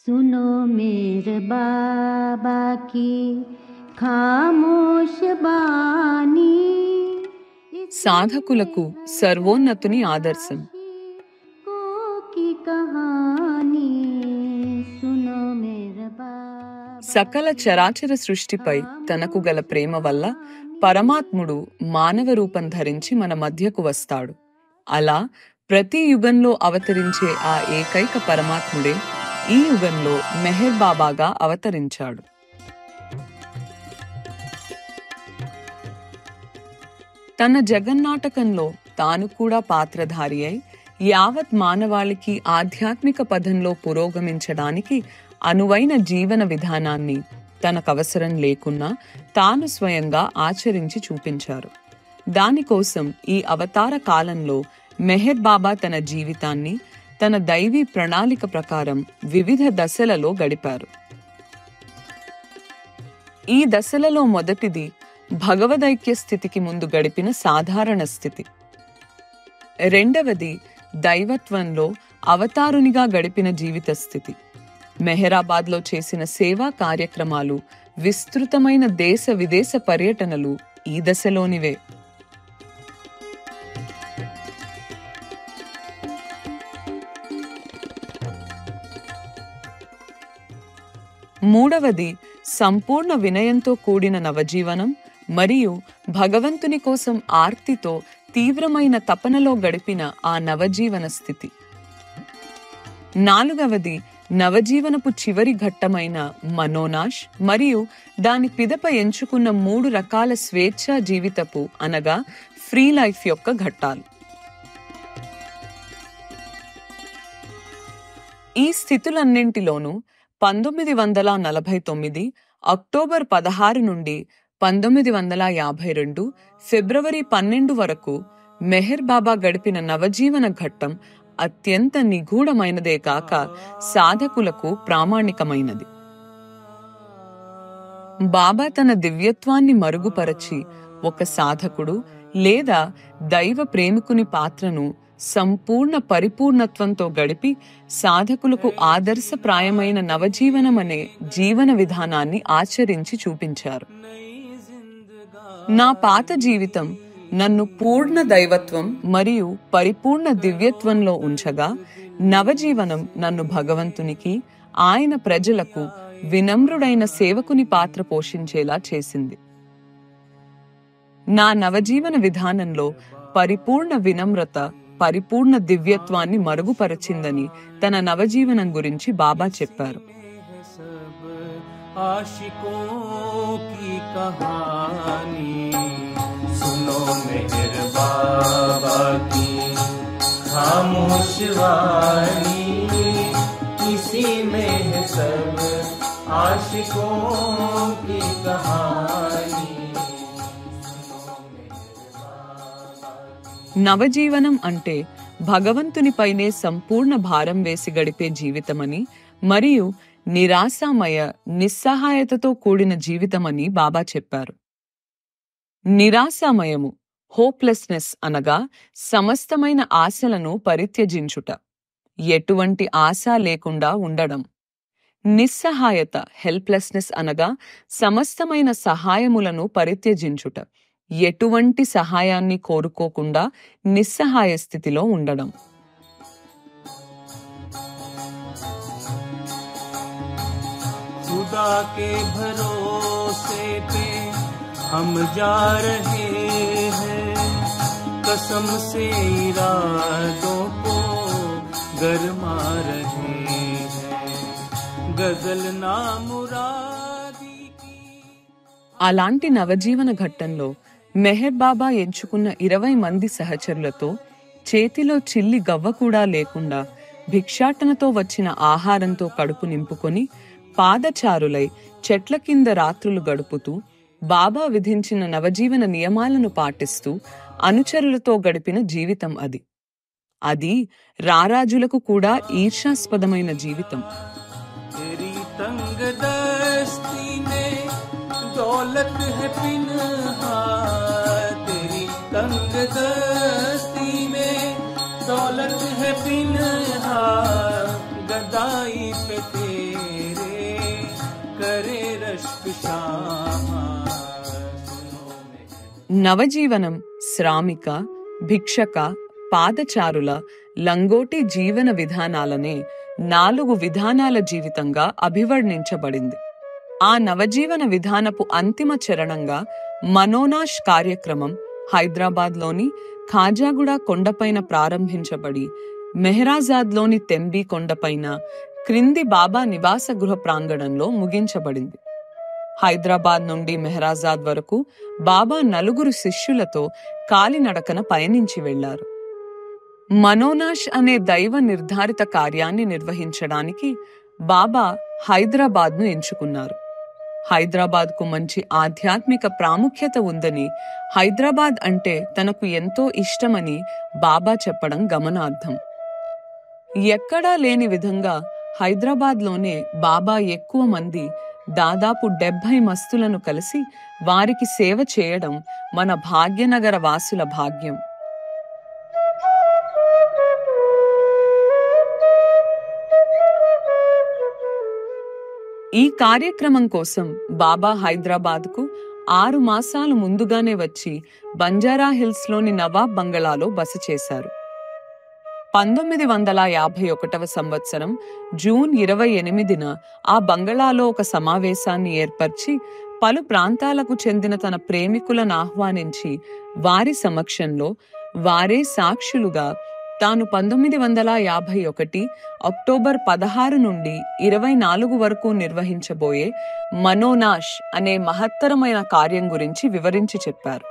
सुनो मेरे बाबा की खामोश बानी సాధకులకు సర్వోన్నతుని ఆదర్శం को की कहानी सुनो मेरे बाबा సకల చరాచర సృష్టిపై తనకు గల ప్రేమ వల్ల పరమాత్ముడు మానవ రూపం ధరించి మన మధ్యకు వస్తాడు అలా ప్రతి యుగంలో అవతరించే ఆ ఏకైక పరమాత్ముడే ఈ యుగంలో మెహర్ బాబాగా అవతరించాడు తన జగన్నాటకంలో తాను కూడా పాత్రధారి అయి యావత్ మానవాళికి ఆధ్యాత్మిక పదంలో పురోగమించడానికి అనువైన జీవన విధానాన్ని తనకవసరం లేకున్నా తాను స్వయంగా ఆచరించి చూపించారు దానికోసం ఈ అవతార కాలంలో మెహర్ బాబా తన జీవితాన్ని తన దైవీ ప్రణాళిక ప్రకారం వివిధ దశలలో గడిపారు ఈ దశలలో మొదటిది భగవదైక్య స్థితికి ముందు గడిపిన సాధారణ స్థితి రెండవది దైవత్వంలో అవతారునిగా గడిపిన జీవిత స్థితి మెహరాబాద్లో చేసిన సేవా కార్యక్రమాలు విస్తృతమైన దేశ విదేశ పర్యటనలు ఈ దశలోనివే మూడవది సంపూర్ణ వినయంతో కూడిన నవజీవనం మరియు భగవంతుని కోసం ఆర్తితో తీవ్రమైన తపనలో గడిపిన ఆ నవజీవన స్థితి నాలుగవది నవజీవనపు చివరి ఘట్టమైన మనోనాష్ మరియు దాని పిదప ఎంచుకున్న మూడు రకాల స్వేచ్ఛా జీవితపు అనగా ఫ్రీ లైఫ్ యొక్క ఘట్టాలు ఈ స్థితులన్నింటిలోనూ పంతొమ్మిది వందల నలభై తొమ్మిది అక్టోబర్ పదహారు నుండి పంతొమ్మిది వందల యాభై రెండు ఫిబ్రవరి పన్నెండు వరకు మెహర్ బాబా గడిపిన నవజీవన ఘట్టం అత్యంత నిగూఢమైనదే కాక సాధకులకు ప్రామాణికమైనది బాబా తన దివ్యత్వాన్ని మరుగుపరచి ఒక సాధకుడు లేదా దైవ ప్రేమికుని పాత్రను సంపూర్ణ పరిపూర్ణత్వంతో గడిపి సాధకులకు ఆదర్శప్రాయమైన నవజీవనం అనే జీవన విధానాన్ని ఆచరించి చూపించారు నా పాత జీవితం నన్ను పూర్ణ దైవత్వం మరియు పరిపూర్ణ దివ్యత్వంలో ఉంచగా నవజీవనం నన్ను భగవంతునికి ఆయన ప్రజలకు వినమ్రుడైన సేవకుని పాత్ర పోషించేలా చేసింది నా నవజీవన విధానంలో పరిపూర్ణ వినమ్రత పరిపూర్ణ దివ్యత్వాన్ని మరుగుపరచిందని తన నవజీవనం గురించి బాబా చెప్పారు सब आशिकों की कहानी सुनो मेहर बाबा की खामोश वाणी इसी में है सब आशिकों की कहानी నవజీవనం అంటే భగవంతునిపైనే సంపూర్ణ భారం వేసి గడిపే జీవితమని మరియు నిరాశామయ నిస్సహాయతతో కూడిన జీవితమని బాబా చెప్పారు నిరాశామయము హోప్లెస్నెస్ అనగా సమస్తమైన ఆశలను పరిత్యజించుట ఎటువంటి ఆశ లేకుండా ఉండడం నిస్సహాయత హెల్ప్లెస్నెస్ అనగా సమస్తమైన సహాయములను పరిత్యజించుట ఎటువంటి సహాయాన్ని కోరుకోకుండా నిస్సహాయ స్థితిలో ఉండడం खुदा के भरोसे पे हम जा रहे हैं कसम से इरादों को गरमा रहे हैं गजल ना मुरादी की అలాంటి నవజీవన ఘట్టంలో మెహర్ బాబా ఎంచుకున్న ఇరవై మంది సహచరులతో చేతిలో చిల్లి గవ్వ కూడా లేకుండా భిక్షాటనతో వచ్చిన ఆహారంతో కడుపు నింపుకొని పాదచారులై చెట్ల కింద రాత్రులు గడుపుతూ బాబా విధించిన నవజీవన నియమాలను పాటిస్తూ అనుచరులతో గడిపిన జీవితం అది అది రారాజులకు కూడా ఈర్ష్యాస్పదమైన జీవితం तेरी तंग दस्ती में दौलत है पिन्हा तेरी तंग दस्ती में दौलत है पिन्हा गदाई पे तेरे करे रश्क श्यामा सुनो मेरे నవజీవనం శ్రామిక భిక్షక పాదచారుల లంగోటి జీవన విధానాలనే నాలుగు విధానాల జీవితంగా అభివర్ణించబడింది ఆ నవజీవన విధానపు అంతిమ చరణంగా మనోనాష్ కార్యక్రమం హైదరాబాద్లోని ఖాజాగూడ కొండపైన ప్రారంభించబడి మెహరాజాద్లోని తెంబి కొండపైన క్రింది బాబా నివాస గృహ ప్రాంగణంలో ముగించబడింది హైదరాబాద్ నుండి మెహరాజాద్ వరకు బాబా నలుగురు శిష్యులతో కాలినడకన పయనించి వెళ్లారు మనోనాష్ అనే దైవ నిర్ధారిత కార్యాన్ని నిర్వహించడానికి బాబా హైదరాబాద్ను ఎంచుకున్నారు హైదరాబాద్కు మంచి ఆధ్యాత్మిక ప్రాముఖ్యత ఉందని హైదరాబాద్ అంటే తనకు ఎంతో ఇష్టమని బాబా చెప్పడం గమనార్థం ఎక్కడా లేని విధంగా హైదరాబాద్లోనే బాబా ఎక్కువ మంది దాదాపు డెబ్భై మస్తులను కలిసి వారికి సేవ చేయడం మన భాగ్యనగర వాసుల భాగ్యం ఈ కార్యక్రమం కోసం బాబా హైదరాబాద్కు ఆరు మాసాలు ముందుగానే వచ్చి బంజారా హిల్స్లోని నవాబ్ బంగళాలో బస చేశారు పంతొమ్మిది వందల యాభై ఒకటవ సంవత్సరం జూన్ ఇరవై ఎనిమిదిన ఆ బంగళాలో ఒక సమావేశాన్ని ఏర్పరిచి పలు ప్రాంతాలకు చెందిన తన ప్రేమికులను ఆహ్వానించి వారి సమక్షంలో వారే సాక్షులుగా తాను పంతొమ్మిది వందల యాభై ఒకటి అక్టోబర్ పదహారు నుండి ఇరవై నాలుగు వరకు నిర్వహించబోయే మనోనాష్ అనే మహత్తరమైన కార్యం గురించి వివరించి చెప్పారు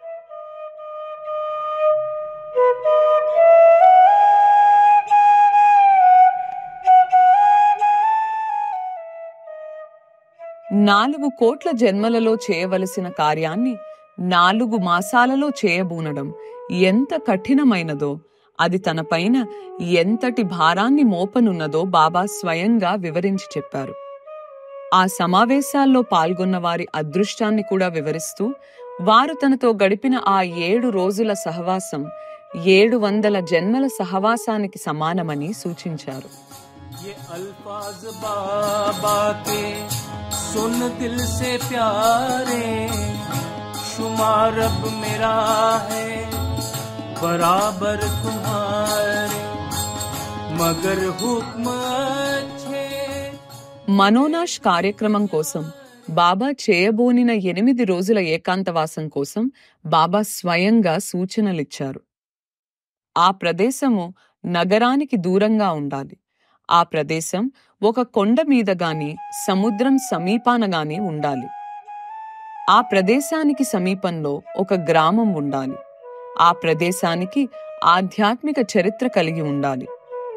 నాలుగు కోట్ల జన్మలలో చేయవలసిన కార్యాన్ని నాలుగు మాసాలలో చేయబూనడం ఎంత కఠినమైనదో అది తనపైన ఎంతటి భారాన్ని మోపనున్నదో బాబా స్వయంగా వివరించి చెప్పారు ఆ సమావేశాల్లో పాల్గొన్న వారి అదృష్టాన్ని కూడా వివరిస్తూ వారు తనతో గడిపిన ఆ ఏడు రోజుల సహవాసం ఏడు వందల జన్మల సహవాసానికి సమానమని సూచించారు ये अल्फाज बाबा के सुन दिल से प्यारे शुमार अब मेरा है बराबर तुम्हारे मगर हुक्म अच्छे మనోనాష్ కార్యక్రమం కోసం బాబా చేయబోనిన ఎనిమిది రోజుల ఏకాంతవాసం కోసం బాబా స్వయంగా సూచనలిచ్చారు ఆ ప్రదేశము నగరానికి దూరంగా ఉండాలి ఆ ప్రదేశం ఒక కొండ మీద గాని సముద్రం సమీపాన గాని ఉండాలి ఆ ప్రదేశానికి సమీపంలో ఒక గ్రామం ఉండాలి ఆ ప్రదేశానికి ఆధ్యాత్మిక చరిత్ర కలిగి ఉండాలి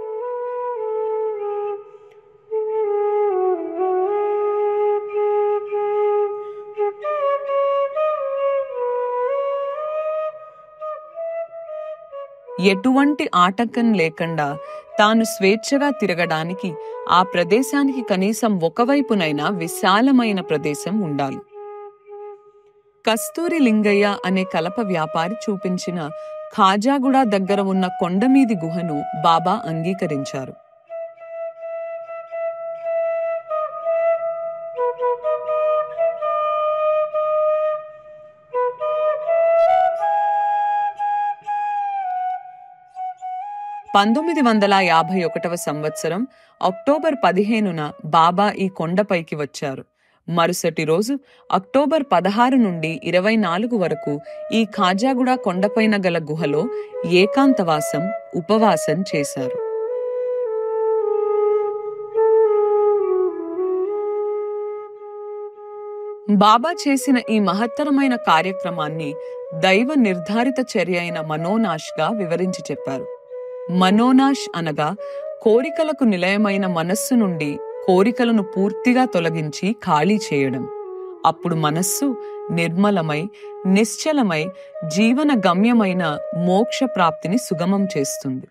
ఎటువంటి ఆటంకం లేకుండా తాను స్వేచ్ఛగా తిరగడానికి ఆ ప్రదేశానికి కనీసం ఒకవైపునైనా విశాలమైన ప్రదేశం ఉండాలి కస్తూరి లింగయ్య అనే కలప వ్యాపారి చూపించిన ఖాజాగూడ దగ్గర ఉన్న కొండమీది గుహను బాబా అంగీకరించారు పంతొమ్మిది వందల యాభై ఒకటవ సంవత్సరం అక్టోబర్ పదిహేనున బాబా ఈ కొండపైకి వచ్చారు మరుసటి రోజు అక్టోబర్ పదహారు నుండి ఇరవై నాలుగు వరకు ఈ ఖాజాగూడ కొండపైన గల గుహలో ఏకాంతవాసం ఉపవాసం చేశారు బాబా చేసిన ఈ మహత్తరమైన కార్యక్రమాన్ని దైవ నిర్ధారిత చర్య అయిన మనోనాష్గా వివరించి చెప్పారు మనోనాష్ అనగా కోరికలకు నిలయమైన మనస్సు నుండి కోరికలను పూర్తిగా తొలగించి ఖాళీ చేయడం అప్పుడు మనస్సు నిర్మలమై నిశ్చలమై జీవన గమ్యమైన మోక్ష ప్రాప్తిని సుగమం చేస్తుంది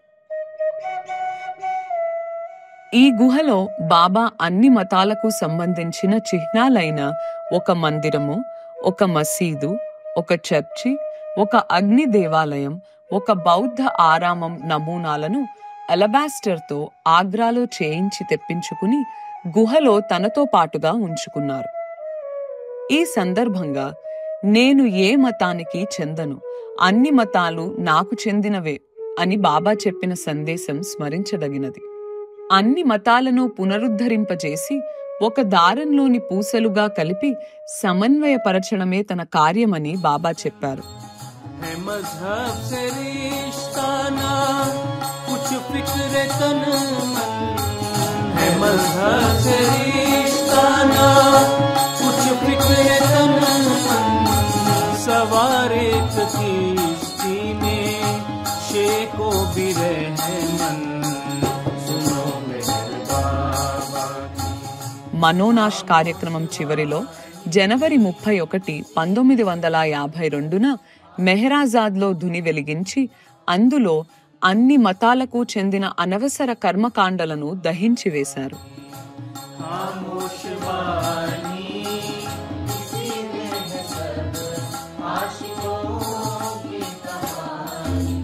ఈ గుహలో బాబా అన్ని మతాలకు సంబంధించిన చిహ్నాలైన ఒక మందిరము ఒక మసీదు ఒక చర్చి ఒక అగ్ని దేవాలయం ఒక బౌద్ధ ఆరామం నమూనాలను అలబాస్టర్తో ఆగ్రాలో చేయించి తెప్పించుకుని గుహలో తనతో పాటుగా ఉంచుకున్నారు ఈ సందర్భంగా నేను ఏ మతానికి చెందను అన్ని మతాలు నాకు చెందినవే అని బాబా చెప్పిన సందేశం స్మరించదగినది అన్ని మతాలను పునరుద్ధరింపజేసి ఒక దారంలోని పూసలుగా కలిపి సమన్వయపరచడమే తన కార్యమని బాబా చెప్పారు है मजहब से रिश्ता ना कुछ फिक्र तन मन है मजहब से रिश्ता ना कुछ फिक्र तन मन सवार एक किश्ती में शे को भी रहमन सुनो मेरे बाबा की మనోనాష్ కార్యక్రమం చివరిలో జనవరి ముప్పై ఒకటి పంతొమ్మిది వందల యాభై రెండున మెహరాజాద్లో ధుని వెలిగించి అందులో అన్ని మతాలకు చెందిన అనవసర కర్మకాండలను దహించి వేశారు खामोश वाणी इसी में है सब आशिकों की कहानी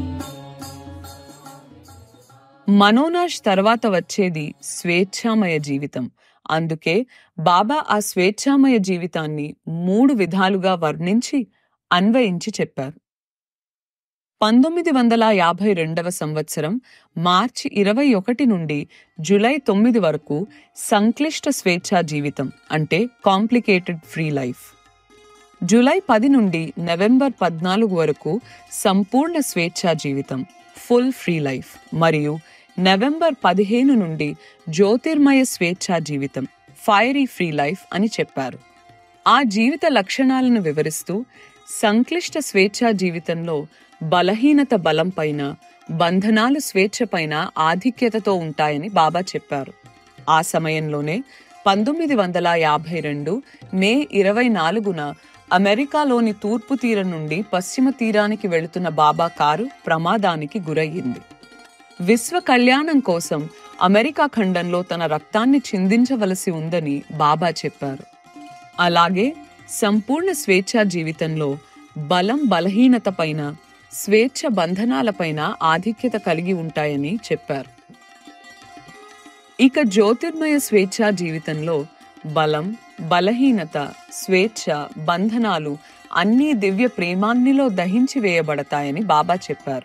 మనోనాష్ తర్వాత వచ్చేది స్వేచ్ఛామయ జీవితం అందుకే బాబా ఆ స్వేచ్ఛామయ జీవితాన్ని మూడు విధాలుగా వర్ణించి అన్వయించి చెప్పారు పంతొమ్మిది వందల యాభై రెండవ సంవత్సరం మార్చి ఇరవై ఒకటి నుండి జులై తొమ్మిది వరకు సంక్లిష్ట స్వేచ్ఛా జీవితం అంటే కాంప్లికేటెడ్ ఫ్రీ లైఫ్ జూలై పది నుండి నవంబర్ పద్నాలుగు వరకు సంపూర్ణ స్వేచ్ఛా జీవితం ఫుల్ ఫ్రీ లైఫ్ మరియు నవంబర్ పదిహేను నుండి జ్యోతిర్మయ స్వేచ్ఛా జీవితం ఫైరీ ఫ్రీ లైఫ్ అని చెప్పారు ఆ జీవిత లక్షణాలను వివరిస్తూ సంక్లిష్ట స్వేచ్ఛా జీవితంలో బలహీనత బలం పైన బంధనాలు స్వేచ్ఛ పైన ఆధిక్యతతో ఉంటాయని బాబా చెప్పారు ఆ సమయంలోనే పంతొమ్మిది వందల యాభై రెండు మే ఇరవై నాలుగున అమెరికాలోని తూర్పు తీరం నుండి పశ్చిమ తీరానికి వెళుతున్న బాబా కారు ప్రమాదానికి గురయ్యింది విశ్వ కళ్యాణం కోసం అమెరికా ఖండంలో తన రక్తాన్ని చిందించవలసి ఉందని బాబా చెప్పారు అలాగే సంపూర్ణ స్వేచ్ఛా జీవితంలో బలం బలహీనత పైన స్వేచ్ఛ బంధనాలపైన ఆధిక్యత కలిగి ఉంటాయని చెప్పారు ఇక జ్యోతిర్మయ స్వేచ్ఛా జీవితంలో బలం బలహీనత స్వేచ్ఛ బంధనాలు అన్నీ దివ్య ప్రేమాన్నిలో దహించి వేయబడతాయని బాబా చెప్పారు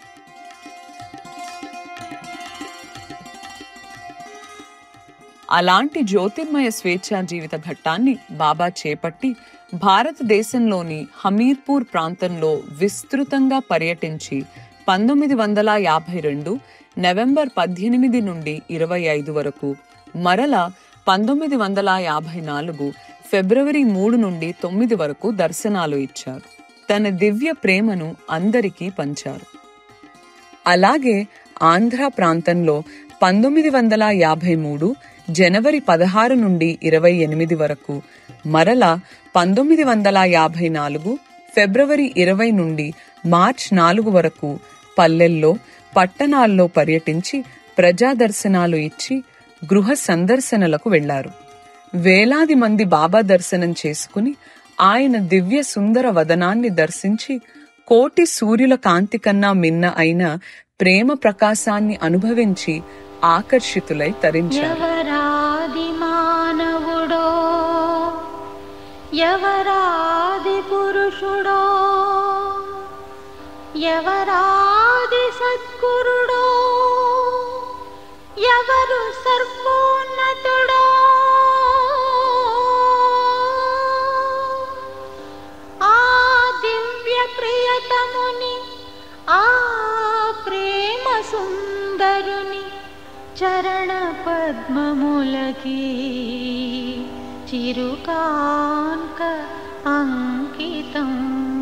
అలాంటి జ్యోతిర్మయ స్వేచ్ఛా జీవిత ఘట్టాన్ని బాబా చేపట్టి భారతదేశంలోని హమీర్పూర్ ప్రాంతంలో విస్తృతంగా పర్యటించి పంతొమ్మిది వందల యాభై రెండు నవంబర్ పద్దెనిమిది నుండి ఇరవై ఐదు వరకు మరల పంతొమ్మిది వందల యాభై నాలుగు ఫిబ్రవరి మూడు నుండి తొమ్మిది వరకు దర్శనాలు ఇచ్చారు తన దివ్య ప్రేమను అందరికీ పంచారు అలాగే ఆంధ్ర ప్రాంతంలో పంతొమ్మిది వందల యాభై మూడు జనవరి పదహారు నుండి ఇరవై ఎనిమిది వరకు మరలా పంతొమ్మిది వందల యాభై నాలుగు ఫిబ్రవరి ఇరవై నుండి మార్చ్ నాలుగు వరకు పల్లెల్లో పట్టణాల్లో పర్యటించి ప్రజా దర్శనాలు ఇచ్చి గృహ సందర్శనలకు వెళ్లారు వేలాది మంది బాబా దర్శనం చేసుకుని ఆయన దివ్య సుందర వదనాన్ని దర్శించి కోటి సూర్యుల కాంతి కన్నా మిన్న అయిన ప్రేమ ప్రకాశాన్ని అనుభవించి ఆకర్షితులై తరించారు ఎవరాది మానవుడో ఎవరాది పురుషుడో ఎవరాది సద్గురుడో ఎవరు సర్వోన్నతుడో ఆ దివ్య ప్రియతముని ఆ ప్రేమ సుందరుని చరణ పద్మములకి చిరుకాంక అంకితం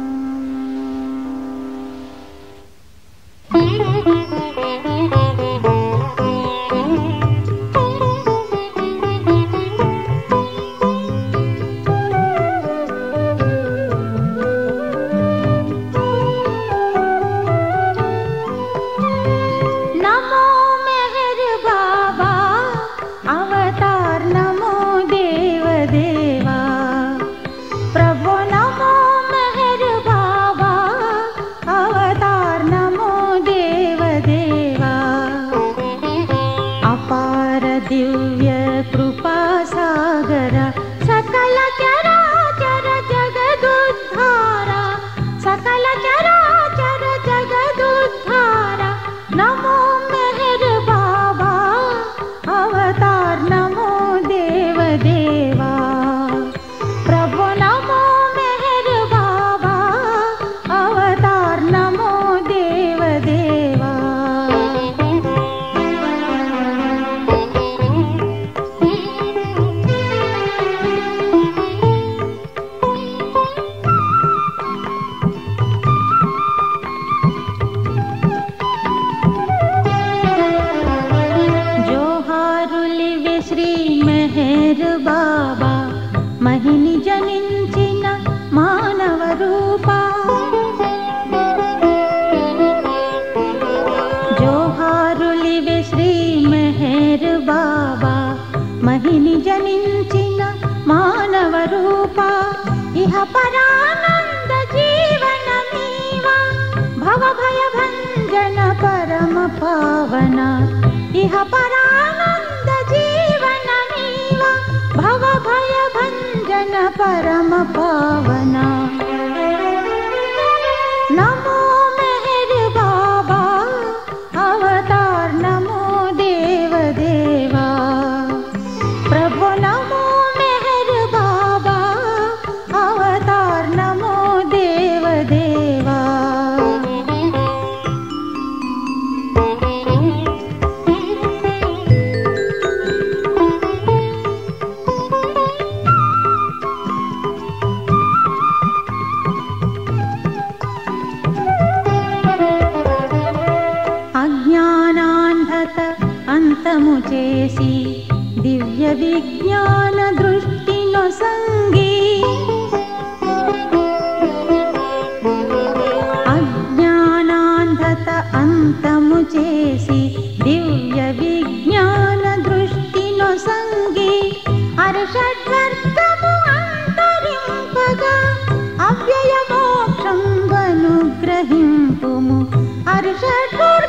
नमो मेहर बाबा अवतार नमो देव देवा प्रभु नमो मेहर बाबा अवतार नमो देव देवा మెహర్ బాబా మహిని జనించిన మానవ రూపా జోహారులివే శ్రీ మెహర్ బాబా మహిని జనించిన మానవ రూపా ఇహ పరానంద జీవన మీవా భవ భయ భంజన పరమ పావన ఇహ పరానంద జీవన మీవా భవ భయ భంజన పరమ పావన నమో మెహర్ బాబా అవతార్ నమో దేవ దేవా ప్రభు నమో మెహర్ బాబా అవతార్ నమో దేవ దేవా అజ్ఞానాంధత అంతము చేసి దివ్య విజ్ఞాన దృష్టిను సంగి అజ్ఞానాంధత అంతము చేసి దివ్య విజ్ఞాన దృష్టిను సంగి అర్షడ్వర్గము అంతరింపగా అవ్యయ మోక్షం వనుగ్రహింపుము హర్షడ్వర్గము